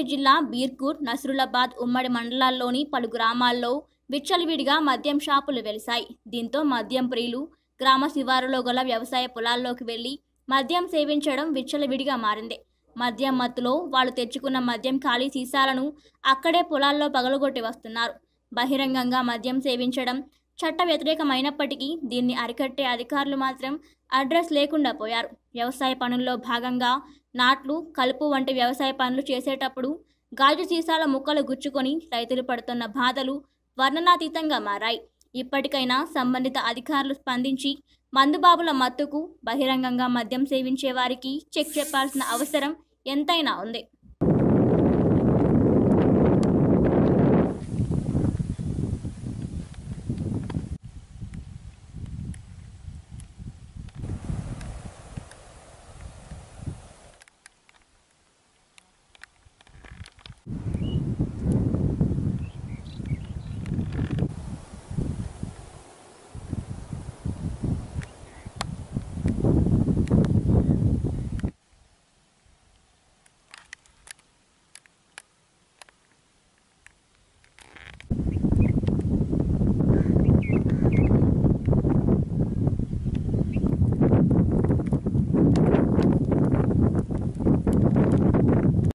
జిల్లా బీర్కూర్ నసరులాబాద్ ఉమ్మడి మండలాల్లోని పలు గ్రామాల్లో విచ్చలవిడిగా మద్యం షాపులు వెలిశాయి దీంతో మద్యం ప్రియులు గ్రామ శివారులో గల వ్యవసాయ పొలాల్లోకి వెళ్లి మద్యం సేవించడం విచ్చలవిడిగా మారింది మద్యం మత్తులో వాళ్ళు తెచ్చుకున్న మద్యం ఖాళీ సీసాలను అక్కడే పొలాల్లో పగలగొట్టి వస్తున్నారు బహిరంగంగా మద్యం సేవించడం చట్ట వ్యతిరేకమైనప్పటికీ దీన్ని అరికట్టే అధికారులు మాత్రం అడ్రస్ లేకుండా పోయారు వ్యవసాయ పనుల్లో భాగంగా నాట్లు కలుపు వంటి వ్యవసాయ పనులు చేసేటప్పుడు గాజు సీసాల ముక్కలు గుచ్చుకొని రైతులు పడుతున్న బాధలు వర్ణనాతీతంగా మారాయి ఇప్పటికైనా సంబంధిత అధికారులు స్పందించి మందుబాబుల మత్తుకు బహిరంగంగా మద్యం సేవించే వారికి చెక్ చెప్పాల్సిన అవసరం ఎంతైనా ఉంది